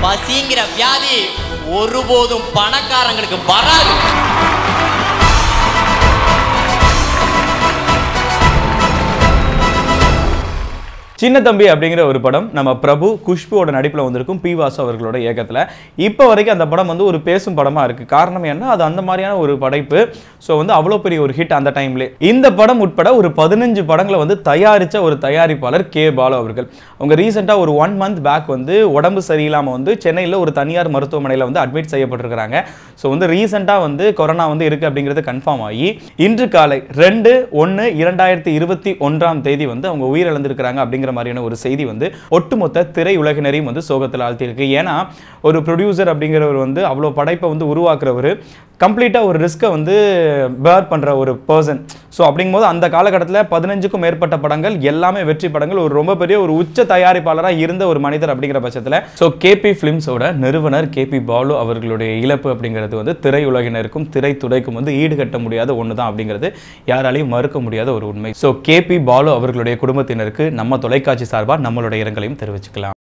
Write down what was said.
பசிங்கிற வியாதி ஒருபோதும் பணக்காரங்களுக்கு வராது சின்ன தம்பி அப்படிங்கிற ஒரு படம் நம்ம பிரபு குஷ்புவோட நடிப்பில் வந்திருக்கும் பி வாசு அவர்களோட இயக்கத்தில் இப்போ வரைக்கும் அந்த படம் வந்து ஒரு பேசும் படமாக இருக்குது காரணம் என்ன அது அந்த மாதிரியான ஒரு படைப்பு ஸோ வந்து அவ்வளோ பெரிய ஒரு ஹிட் அந்த டைம்லே இந்த படம் உட்பட ஒரு பதினஞ்சு படங்களை வந்து தயாரித்த ஒரு தயாரிப்பாளர் கே பாலு அவர்கள் அவங்க ரீசெண்டாக ஒரு ஒன் மந்த் பேக் வந்து உடம்பு சரியில்லாமல் வந்து சென்னையில் ஒரு தனியார் மருத்துவமனையில் வந்து அட்மிட் செய்யப்பட்டிருக்கிறாங்க ஸோ வந்து ரீசெண்டாக வந்து கொரோனா வந்து இருக்குது அப்படிங்கிறது கன்ஃபார்ம் ஆகி இன்று காலை ரெண்டு ஒன்று இரண்டாயிரத்தி இருபத்தி ஒன்றாம் தேதி வந்து அவங்க உயிரிழந்திருக்கிறாங்க அப்படிங்கிற மாதிரியான ஒரு செய்தி வந்து ஒட்டுமொத்த திரையுலகினரையும் வந்து சோகத்தில் ஆழ்த்தியிருக்கு ஏன்னா ஒரு ப்ரொடியூசர் அப்படிங்கிறவர் வந்து அவ்வளோ படைப்பை வந்து உருவாக்குறவர் கம்ப்ளீட்டாக ஒரு ரிஸ்க்கை வந்து பேர் பண்ணுற ஒரு பர்சன் ஸோ அப்படிங்கும்போது அந்த காலகட்டத்தில் பதினஞ்சுக்கும் மேற்பட்ட படங்கள் எல்லாமே வெற்றி படங்கள் ஒரு ரொம்ப பெரிய ஒரு உச்ச தயாரிப்பாளராக இருந்த ஒரு மனிதர் அப்படிங்கிற பட்சத்தில் ஸோ கேபி ஃபிலிம்ஸோட நிறுவனர் கேபி பாலு அவர்களுடைய இழப்பு அப்படிங்கிறது வந்து திரையுலகினருக்கும் திரைத்துறைக்கும் வந்து ஈடுகட்ட முடியாத ஒன்று தான் அப்படிங்கிறது யாராலையும் மறுக்க முடியாத ஒரு உண்மை ஸோ கேபி பாலு அவர்களுடைய குடும்பத்தினருக்கு நம்ம தொலைக்காட்சி சார்பாக நம்மளுடைய இரங்கலையும் தெரிவிச்சுக்கலாம்